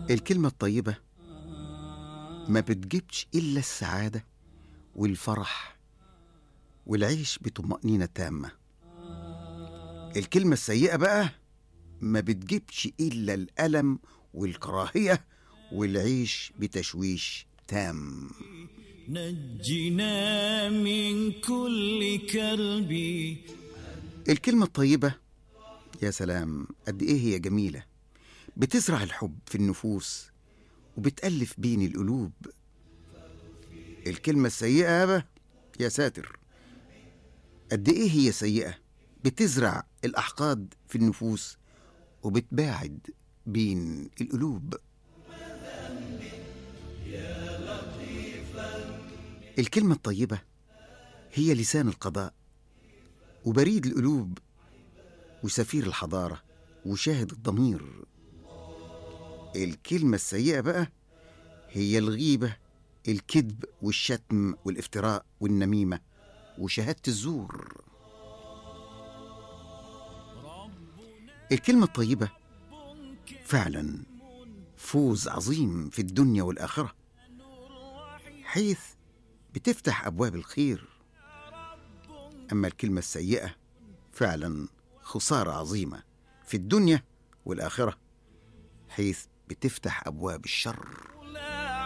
الكلمة الطيبة ما بتجيبش إلا السعادة والفرح والعيش بطمأنينة تامة الكلمة السيئة بقى ما بتجيبش إلا الألم والكراهية والعيش بتشويش تام نجنا من كل كرب الكلمة الطيبة يا سلام قد إيه هي جميلة بتزرع الحب في النفوس وبتألف بين القلوب الكلمة السيئة يابا يا ساتر قد إيه هي سيئة بتزرع الأحقاد في النفوس وبتباعد بين القلوب الكلمة الطيبة هي لسان القضاء وبريد القلوب وسفير الحضارة وشاهد الضمير الكلمة السيئة بقى هي الغيبة الكذب والشتم والافتراء والنميمة وشهادة الزور الكلمة الطيبة فعلا فوز عظيم في الدنيا والآخرة حيث بتفتح أبواب الخير أما الكلمة السيئة فعلا خسارة عظيمة في الدنيا والآخرة حيث بتفتح أبواب الشر